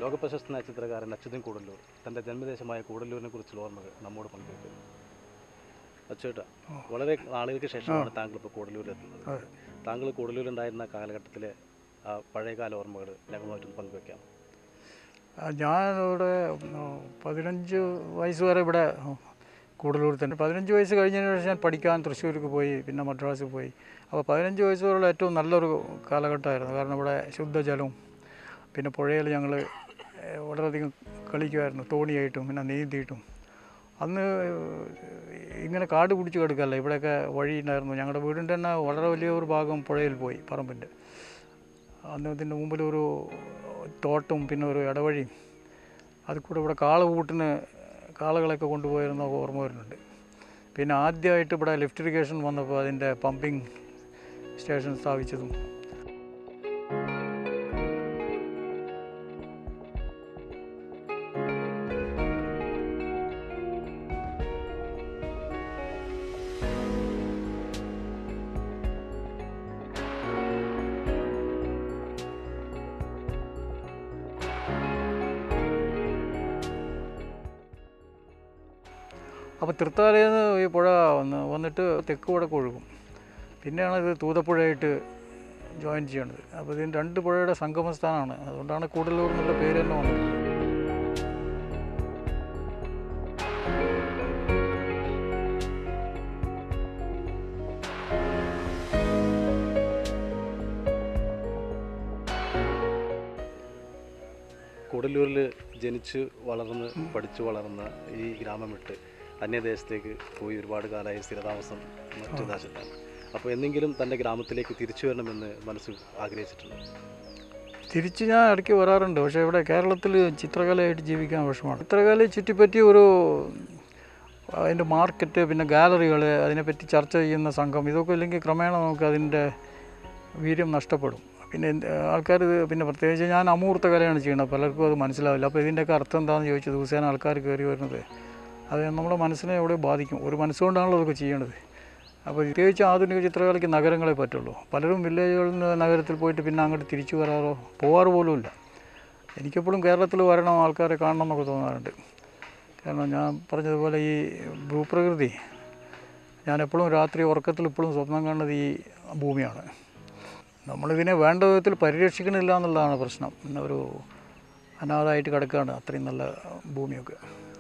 ലോകപ്രശസ്തനായ ചിത്രകാരൻ അച്യുതൻ കൂടല്ലൂർ തൻ്റെ ജന്മദേശമായ കൂടല്ലൂരിനെ കുറിച്ചുള്ള ഓർമ്മകൾ നമ്മോട് പങ്കുവയ്ക്കുന്നു അച്യുത വളരെ നാളുകൾക്ക് ശേഷമാണ് താങ്കൾ ഇപ്പോൾ കൂടല്ലൂരിലെത്തുന്നത് അതെ. താങ്കൾ കൂടല്ലൂരുണ്ടായിരുന്ന കാലഘട്ടത്തിലെ ആ പഴയകാല ഓർമ്മകൾ ഞങ്ങളുമായിട്ടൊന്ന് പങ്കുവയ്ക്കാം ആ, ഞാനിവിടെ ഉം, പതിനഞ്ച് വയസ്സ് വരെ ഇവിടെ കൂടുതലൂർ തന്നെ പതിനഞ്ച് വയസ്സ് കഴിഞ്ഞതിന് ശേഷം ഞാൻ പഠിക്കാൻ തൃശ്ശൂർക്ക് പോയി പിന്നെ മദ്രാസിൽ പോയി അപ്പോൾ പതിനഞ്ച് വയസ്സ് വരെയുള്ള ഏറ്റവും നല്ലൊരു കാലഘട്ടമായിരുന്നു കാരണം ഇവിടെ ശുദ്ധജലവും പിന്നെ പുഴയിൽ ഞങ്ങൾ വളരെയധികം കളിക്കുമായിരുന്നു തോണിയായിട്ടും പിന്നെ നീന്തിയിട്ടും അന്ന് ഇങ്ങനെ കാട് പിടിച്ച് കിടക്കല്ല ഇവിടെയൊക്കെ വഴി ഉണ്ടായിരുന്നു ഞങ്ങളുടെ വീടിൻ്റെ തന്നെ വളരെ വലിയ ഒരു ഭാഗം പുഴയിൽ പോയി പറമ്പിൻ്റെ അന്ന് ഇതിൻ്റെ മുമ്പിൽ ഒരു തോട്ടും പിന്നെ ഒരു ഇടവഴിയും അതിൽ കൂടെ ഇവിടെ കാളകൂട്ടിന് കാളകളൊക്കെ കൊണ്ടുപോയിരുന്ന ഓർമ്മ വരുന്നുണ്ട് പിന്നെ ആദ്യമായിട്ട് ഇവിടെ ലിഫ്റ്റ് ഇറിഗേഷൻ വന്നപ്പോൾ അതിൻ്റെ പമ്പിങ് സ്റ്റേഷൻ സ്ഥാപിച്ചതും അപ്പോൾ തൃത്താലയിൽ നിന്ന് ഈ പുഴ വന്ന് വന്നിട്ട് തെക്ക് വടക്ക് ഒഴുകും പിന്നെയാണ് ഇത് തൂതപ്പുഴയായിട്ട് ജോയിൻ ചെയ്യണത് അപ്പോൾ ഇതിന് രണ്ട് പുഴയുടെ സംഗമസ്ഥാനമാണ് അതുകൊണ്ടാണ് കൂടലൂർ എന്നുള്ള പേര് തന്നെ വന്നത് കൂടല്ലൂരിൽ ജനിച്ച് വളർന്ന് പഠിച്ചു വളർന്ന ഈ ഗ്രാമം വിട്ട് അന്യദേശത്തേക്ക് പോയി ഒരുപാട് കാലമായി സ്ഥിരതാമസം മറ്റു ദേശത്താണ് അപ്പോൾ എന്നെങ്കിലും തൻ്റെ ഗ്രാമത്തിലേക്ക് തിരിച്ചു വരണമെന്ന് മനസ്സിൽ ആഗ്രഹിച്ചിട്ടുണ്ട് തിരിച്ച് ഞാൻ ഇടയ്ക്ക് വരാറുണ്ട് പക്ഷേ ഇവിടെ കേരളത്തിൽ ചിത്രകലയായിട്ട് ജീവിക്കാൻ വിഷമമാണ് ചിത്രകലയെ ചുറ്റിപ്പറ്റി ഒരു അതിൻ്റെ മാർക്കറ്റ് പിന്നെ ഗാലറികൾ അതിനെപ്പറ്റി ചർച്ച ചെയ്യുന്ന സംഘം ഇതൊക്കെ ഇല്ലെങ്കിൽ ക്രമേണ നമുക്ക് അതിൻ്റെ വീര്യം നഷ്ടപ്പെടും പിന്നെ ആൾക്കാർ പിന്നെ പ്രത്യേകിച്ച് ഞാൻ അമൂർത്ത കലയാണ് ചെയ്യുന്നത് പലർക്കും അത് മനസ്സിലാവില്ല അപ്പോൾ ഇതിൻ്റെയൊക്കെ അർത്ഥം എന്താണെന്ന് ചോദിച്ചു ദിവസേന ആൾക്കാർ കയറി വരുന്നത് അത് നമ്മുടെ മനസ്സിനെ എവിടെ ബാധിക്കും ഒരു മനസ്സുകൊണ്ടാണല്ലോ അതൊക്കെ ചെയ്യണത് അപ്പോൾ പ്രത്യേകിച്ച് ആധുനിക ചിത്രകലയ്ക്ക് നഗരങ്ങളെ പറ്റുള്ളൂ പലരും വില്ലേജുകളിൽ നിന്ന് നഗരത്തിൽ പോയിട്ട് പിന്നെ അങ്ങോട്ട് തിരിച്ചു വരാറോ പോകാറ് പോലുമില്ല എനിക്കെപ്പോഴും കേരളത്തിൽ വരണം ആൾക്കാരെ കാണണം എന്നൊക്കെ തോന്നാറുണ്ട് കാരണം ഞാൻ പറഞ്ഞതുപോലെ ഈ ഭൂപ്രകൃതി ഞാൻ എപ്പോഴും രാത്രി ഉറക്കത്തിൽ ഇപ്പോഴും സ്വപ്നം കാണുന്നത് ഈ ഭൂമിയാണ് നമ്മളിതിനെ വേണ്ട വിധത്തിൽ പരിരക്ഷിക്കണില്ല എന്നുള്ളതാണ് പ്രശ്നം പിന്നെ ഒരു അനാഥായിട്ട് കിടക്കുകയാണ് അത്രയും നല്ല ഭൂമിയൊക്കെ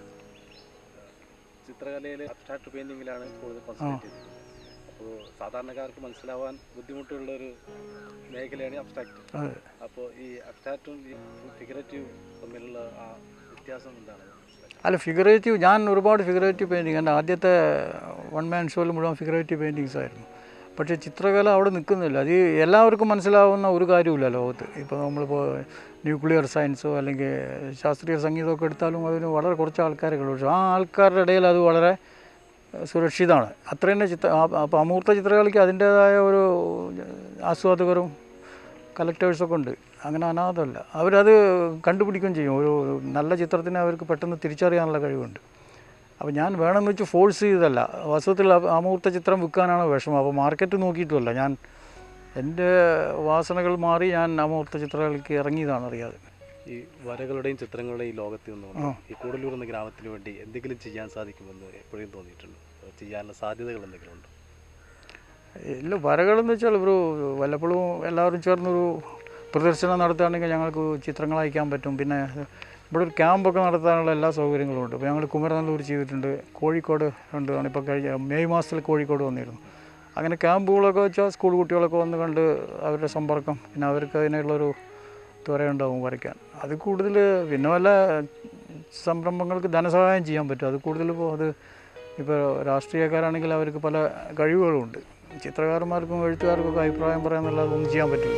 ചിത്രകലയിൽ അബ്സ്ട്രാക്ട് പെയിൻറ്റിങ്ങിലാണ് കൂടുതൽ കോൺസെൻട്രേറ്റ് ചെയ്തത് അപ്പോൾ സാധാരണക്കാർക്ക് മനസ്സിലാവാൻ ബുദ്ധിമുട്ടുള്ള ഒരു മേഖലയാണ് അബ്സ്ട്രാക്ട് അതെ അപ്പോൾ ഈ അബ്സ്ട്രാക്റ്റും ഈ ഫിഗറേറ്റീവ് തമ്മിലുള്ള ആ വ്യത്യാസം എന്താണ് അല്ല ഫിഗറേറ്റീവ് ഞാൻ ഒരുപാട് ഫിഗറേറ്റീവ് പെയിൻറ്റിങ് എൻ്റെ ആദ്യത്തെ വൺ മാൻ ഷോയിൽ മുഴുവൻ ഫിഗറേറ്റീവ് പെയിൻറ്റിങ്സ് ആയിരുന്നു പക്ഷേ ചിത്രകല അവിടെ നിൽക്കുന്നില്ല അത് ഈ എല്ലാവർക്കും മനസ്സിലാവുന്ന ഒരു കാര്യമില്ല ലോകത്ത് ഇപ്പോൾ നമ്മളിപ്പോൾ ന്യൂക്ലിയർ സയൻസോ അല്ലെങ്കിൽ ശാസ്ത്രീയ സംഗീതമൊക്കെ എടുത്താലും അതിന് വളരെ കുറച്ച് ആൾക്കാരൊക്കെ ഉള്ളൂ പക്ഷേ ആ ആൾക്കാരുടെ ഇടയിൽ അത് വളരെ സുരക്ഷിതമാണ് അത്ര തന്നെ ചിത്ര അപ്പോൾ അമൂർത്ത ചിത്രകലയ്ക്ക് അതിൻ്റേതായ ഒരു ആസ്വാദകരും കളക്ടേഴ്സൊക്കെ ഉണ്ട് അങ്ങനെ അനാഥമല്ല അവരത് കണ്ടുപിടിക്കുകയും ചെയ്യും ഒരു നല്ല ചിത്രത്തിനെ അവർക്ക് പെട്ടെന്ന് തിരിച്ചറിയാനുള്ള കഴിവുണ്ട് അപ്പോൾ ഞാൻ വേണമെന്ന് വെച്ച് ഫോഴ്സ് ചെയ്തതല്ല വാസ്തവത്തിൽ അ- അമൂർത്ത ചിത്രം വിൽക്കാനാണ് വിഷമം അപ്പോൾ മാർക്കറ്റ് നോക്കിയിട്ടുമല്ല ഞാൻ എൻ്റെ വാസനകൾ മാറി ഞാൻ അമൂർത്ത ചിത്രകലയ്ക്ക് ഇറങ്ങിയതാണ് അറിയാതെ ഈ വരകളുടെയും ചിത്രങ്ങളുടെയും ഈ ലോകത്തിൽ ആ. നിന്ന് ഈ കൂടല്ലൂർ എന്ന ഗ്രാമത്തിന് വേണ്ടി എന്തെങ്കിലും ചെയ്യാൻ സാധിക്കുമെന്ന് എപ്പോഴും തോന്നിയിട്ടുണ്ട് ചെയ്യാനുള്ള സാധ്യതകൾ എന്തെങ്കിലും ഉണ്ടോ ഇല്ല വരകളെന്ന് വെച്ചാൽ ഒരു വല്ലപ്പോഴും എല്ലാവരും ചേർന്നൊരു പ്രദർശനം നടത്തുകയാണെങ്കിൽ ഞങ്ങൾക്ക് ചിത്രങ്ങൾ അയക്കാൻ പറ്റും പിന്നെ ഇവിടെ ഒരു ക്യാമ്പൊക്കെ നടത്താനുള്ള എല്ലാ സൗകര്യങ്ങളും ഉണ്ട് ഇപ്പോൾ ഞങ്ങൾ കുമരനല്ലൂർ ചെയ്തിട്ടുണ്ട് കോഴിക്കോട് ഉണ്ട് ഇപ്പോൾ കഴിഞ്ഞ മെയ് മാസത്തിൽ കോഴിക്കോട് വന്നിരുന്നു അങ്ങനെ ക്യാമ്പുകളൊക്കെ വെച്ചാൽ സ്കൂൾ കുട്ടികളൊക്കെ വന്ന് കണ്ട് അവരുടെ സമ്പർക്കം പിന്നെ അവർക്ക് അതിനുള്ളൊരു ത്വരയുണ്ടാവും വരയ്ക്കാൻ അത് കൂടുതൽ പിന്നെ വല്ല സംരംഭങ്ങൾക്ക് ധനസഹായം ചെയ്യാൻ പറ്റും അത് കൂടുതൽ ഇപ്പോൾ അത് ഇപ്പോൾ രാഷ്ട്രീയക്കാരാണെങ്കിൽ അവർക്ക് പല കഴിവുകളുമുണ്ട് ചിത്രകാരന്മാർക്കും എഴുത്തുകാർക്കും ഒക്കെ അഭിപ്രായം പറയാമെന്നല്ലാതെ ഒന്നും ചെയ്യാൻ പറ്റില്ല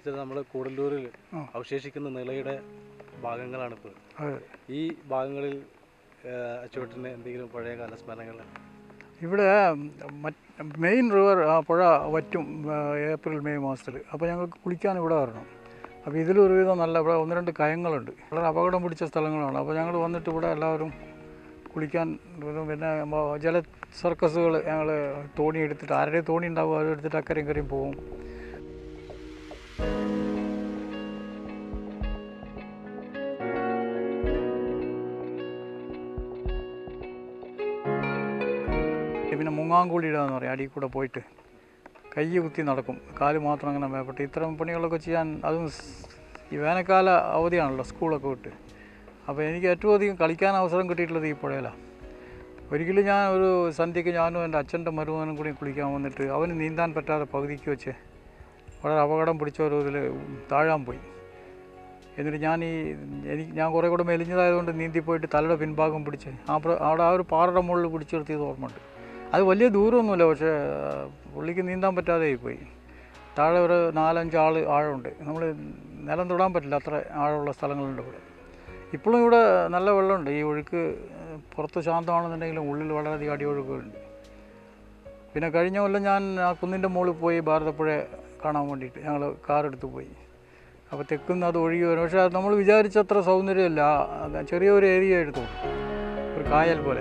വെച്ചാൽ നമ്മൾ കൂടല്ലൂരിൽ ആ. അവശേഷിക്കുന്ന നിലയുടെ ഭാഗങ്ങളാണ് ഇപ്പോൾ അതെ ഈ ഭാഗങ്ങളിൽ അച്ചുവട്ടിന് എന്തെങ്കിലും പഴയ കാല സ്മരണകൾ ഇവിടെ മെയിൻ റിവർ ആ പുഴ വറ്റും ആ, ഏപ്രിൽ മെയ് മാസത്തിൽ അപ്പോൾ ഞങ്ങൾക്ക് കുളിക്കാൻ ഇവിടെ വരണം അപ്പോൾ ഇതിലൊരുവിധം നല്ല ഇവിടെ ഒന്ന് രണ്ട് കയങ്ങളുണ്ട് വളരെ അപകടം പിടിച്ച സ്ഥലങ്ങളാണ് അപ്പോൾ ഞങ്ങൾ വന്നിട്ട് ഇവിടെ എല്ലാവരും കുളിക്കാൻ വരും. പിന്നെ മ- ജല സർക്കസുകൾ ഞങ്ങൾ തോണി എടുത്തിട്ട് ആരുടെ തോണി ഉണ്ടാവും അത് എടുത്തിട്ട് അക്കരയും ഇക്കരയും പോകും പിന്നെ മുങ്ങാങ്കുളിയിടുക എന്ന് പറയും അടിയിൽ കൂടെ പോയിട്ട് കൈ കുത്തി നടക്കും കാല് മാത്രം അങ്ങനെ മേപ്പെട്ട് ഇത്തരം പണികളൊക്കെ ചെയ്യാൻ അതും സ് ഈ വേനൽക്കാല അവധിയാണല്ലോ സ്കൂളൊക്കെ വിട്ട് അപ്പോൾ എനിക്ക് ഏറ്റവും അധികം കളിക്കാൻ അവസരം കിട്ടിയിട്ടുള്ളത് ഈ പുഴയിലാണ് ഒരിക്കലും ഞാൻ ഒരു സന്ധ്യയ്ക്ക് ഞാനും എൻ്റെ അച്ഛൻ്റെ മരുമകനും കൂടി കുളിക്കാൻ വന്നിട്ട് അവന് നീന്താൻ പറ്റാതെ പകുതിക്ക് വെച്ച് വളരെ അപകടം പിടിച്ച ഒരു ഇതിൽ താഴാൻ പോയി എന്നിട്ട് ഞാൻ ഈ എനിക്ക് ഞാൻ കുറേ കൂടെ മെലിഞ്ഞതായതുകൊണ്ട് നീന്തി പോയിട്ട് തലയുടെ പിൻഭാഗം പിടിച്ച് ആ പ്ര- അവിടെ ആ ഒരു പാറയുടെ മുകളിൽ പിടിച്ചു നിർത്തിയത് ഓർമ്മയുണ്ട് അത് വലിയ ദൂരമൊന്നുമില്ല പക്ഷേ ആ, പുള്ളിക്ക് നീന്താൻ പറ്റാതെ പോയി താഴെ ഒരു നാലഞ്ച് ആൾ ആഴമുണ്ട് നമ്മൾ നിലം തൊടാൻ പറ്റില്ല അത്ര ആഴമുള്ള സ്ഥലങ്ങളുണ്ട് ഇവിടെ ഇപ്പോഴും ഇവിടെ നല്ല വെള്ളമുണ്ട് ഈ ഒഴുക്ക് ഏഹ്, പുറത്ത് ശാന്തമാണെന്നുണ്ടെങ്കിലും ഉള്ളിൽ വളരെയധികം അടിയൊഴുക്കുകളുണ്ട് പിന്നെ കഴിഞ്ഞ കൊല്ലം ഞാൻ ആ കുന്നിൻ്റെ മുകളിൽ പോയി ഭാരതപ്പുഴ കാണാൻ വേണ്ടിയിട്ട് ഞങ്ങൾ കാറെടുത്ത് പോയി അപ്പോൾ തെക്കുന്ന് അത് ഒഴുകി വരും പക്ഷേ അത് നമ്മൾ വിചാരിച്ചത്ര സൗന്ദര്യമല്ല ആ, ചെറിയൊരു ഏരിയ എടുത്തു ഒരു കായൽ പോലെ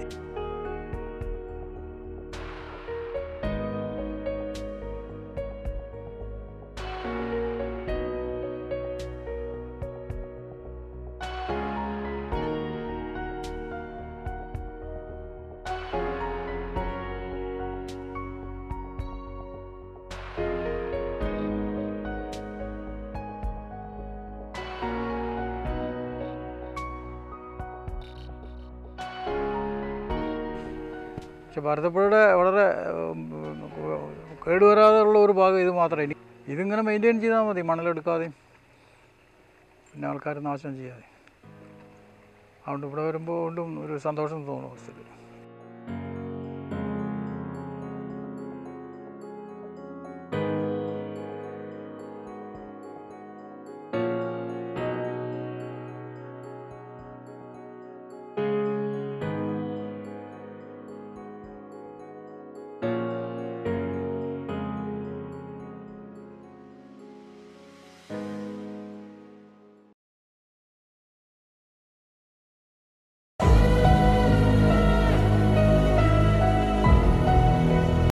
പക്ഷെ ഭാരതപ്പുഴയുടെ വളരെ ഉം, കേടുവരാതെ ഉള്ള ഒരു ഭാഗം ഇത് മാത്രമേ ഇനി ഇതിങ്ങനെ മെയിൻറ്റെയിൻ ചെയ്താൽ മതി മണലെടുക്കാതെയും പിന്നെ ആൾക്കാർ നാശം ചെയ്യാതെ അതുകൊണ്ട് ഇവിടെ വരുമ്പോൾ വീണ്ടും ഒരു സന്തോഷം തോന്നും അവസ്ഥയിൽ